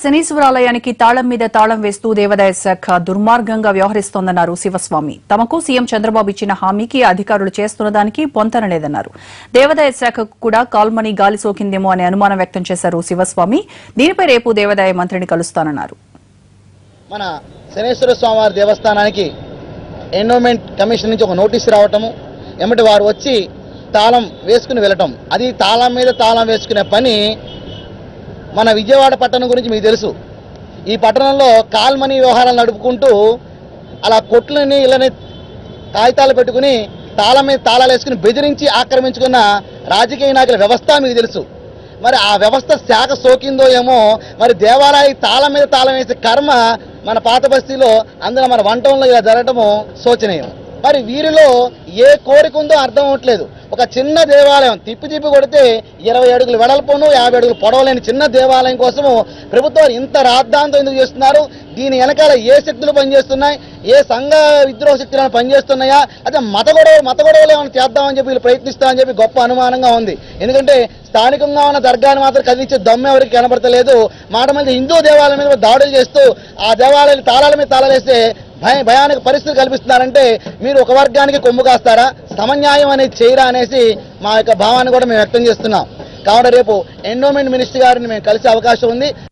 శనీశ్వరాలయానికి తాళం మీద తాళం వేస్తూ దేవాదాయ శాఖ దుర్మార్గంగా వ్యవహరిస్తోందన్నారు శివస్వామి తమకు సీఎం చంద్రబాబు ఇచ్చిన హామీకి అధికారులు చేస్తున్న దానికి పొంతన లేదన్నారు దేవాదాయ శాఖకు కూడా కాల్మనీ గాలి సోకిందేమో అనే అనుమానం వ్యక్తం చేశారు శివస్వామి దీనిపై రేపు దేవాదాయ మంత్రిని కలుస్తానన్నారు మన శనేశ్వర స్వామివారి దేవస్థానానికి ఎన్విరాన్మెంట్ కమిషన్ నుంచి ఒక నోటీస్ రావటము ఎమ్మటి వారు వచ్చి తాళం వేసుకుని వెళ్ళటం అది తాళం మీద తాళం వేసుకునే పని మన విజయవాడ పట్టణం గురించి మీకు తెలుసు ఈ పట్టణంలో కాల్మనీ వ్యవహారాలు నడుపుకుంటూ అలా కొట్లని ఇళ్ళని కాగితాలు పెట్టుకుని తాళం మీద తాళాలు వేసుకుని బెదిరించి ఆక్రమించుకున్న రాజకీయ నాయకుల వ్యవస్థ మీకు తెలుసు మరి ఆ వ్యవస్థ శాఖ సోకిందో ఏమో మరి దేవాలయ తాళం మీద తాళం వేసే కర్మ మన పాత బస్తీలో అందులో మన వంటంలో ఇలా జరగటము శోచనీయం మరి వీరిలో ఏ కోరిక ఉందో అర్థం అవ్వట్లేదు ఒక చిన్న దేవాలయం తిప్పి తిప్పి కొడితే ఇరవై అడుగులు వెడల్పును యాభై అడుగులు పొడవలేని చిన్న దేవాలయం కోసము ప్రభుత్వం ఇంత రాద్ధాంతం ఎందుకు చేస్తున్నారు దీని వెనకాల ఏ శక్తులు పనిచేస్తున్నాయి ఏ సంఘ విద్రోహ శక్తులు ఏమైనా పనిచేస్తున్నాయా అదే మత గొడవ మత గొడవలు ఏమైనా చేద్దామని చెప్పి వీళ్ళు ప్రయత్నిస్తామని చెప్పి గొప్ప అనుమానంగా ఉంది ఎందుకంటే స్థానికంగా ఉన్న దర్గాని మాత్రం కదిలించే దమ్ము ఎవరికి కనబడతలేదు మాట మీద హిందూ దేవాలయం మీద దాడులు చేస్తూ ఆ దేవాలయాలు తాళాల మీద తాళాలేస్తే భయ భయానక పరిస్థితులు కల్పిస్తున్నారంటే మీరు ఒక వర్గానికి కొమ్ము కాస్తారా సమన్యాయం అనేది చేయరా అనేసి మా యొక్క భావాన్ని కూడా మేము వ్యక్తం చేస్తున్నాం కావున రేపు ఎండోమెంట్ మినిస్టర్ గారిని మేము కలిసే అవకాశం ఉంది